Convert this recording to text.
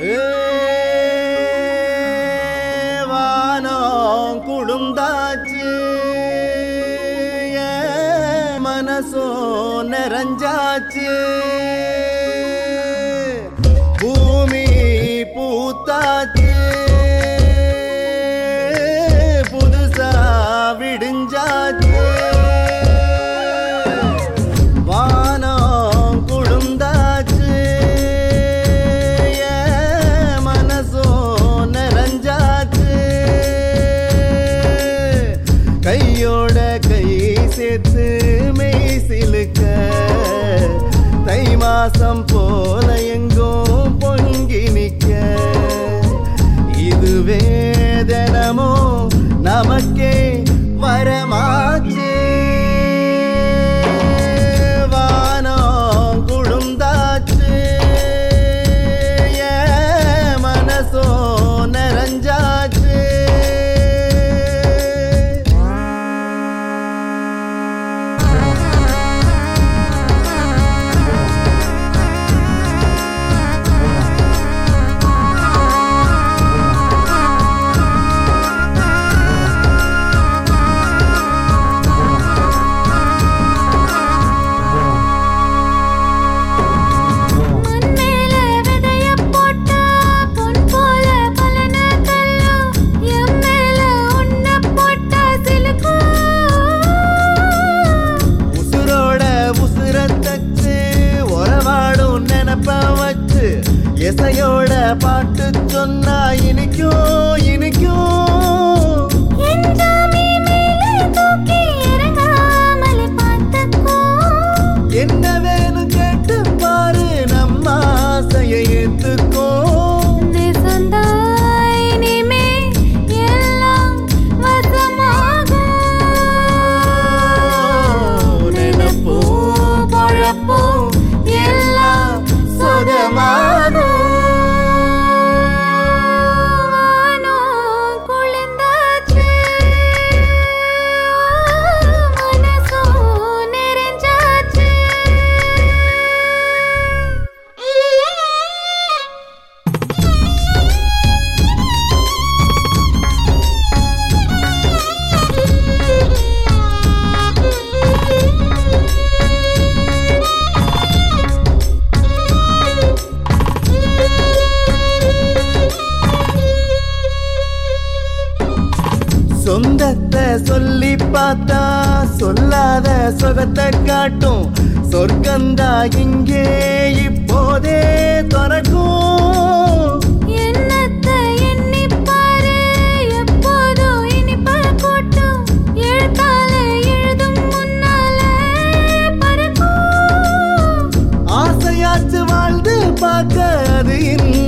வானம் குடுந்தாச்சு என் மனசோ நிறைஞ்சாச்சு பூமி பூத்தாச்சு புதுசா விடிஞ்சாச்சு வானம் குளுந்தாச்சு என் மனசும் நிறைஞ்சாச்சு கையோட கை சேர்த்து மெய் சிலுக்க தை மாசம் போல எங்கும் பொங்கி நிக்க இதுவே தினமும் நமக்கே வரமாச்சு வானம் குளுந்தாச்சு என் மனசோ நிறைஞ்சாச்சு மண் மேல விதைய போட்டா பொன் போல பலன தள்ளும் என் மேல உன்னை போட்டா சிலுக்கும் உசுரோட உசுர தச்சு உறவாடும் நினப்ப வச்சு இசையோட பாட்டு சொன்னா இனிக்கும் இனிக்கும் என் ஜாமி மேலே தூக்கி இறங்காமலே பார்த்துக்கோ என்ன வேணும் கேட்டு பாரு நம்ம ஆசையை ஏத்துக்கோ தேசந்தாய் இனிமே எல்லாம் வசமாகும் நினைப்போம் பொழப்போம் எல்லாம் சுகமாகும் வானம் குளிர்ந்தாச்சு மனசும் நிறைஞ்சாச்சு சொந்தத்தை சொல்லி பார்த்தா சொல்லாத சுகத்தை காட்டும் சொர்க்கந்தா இங்கே இப்போதே துறக்கும் என்னத்தை எண்ணிப் பாரு, எப்போதும் இனிப்ப கூட்டும். எழுத்தால எழுதும் முன்னாலே பறக்கும். ஆசையாச்சு வாழ்ந்து பார்க்க அது இன்னும்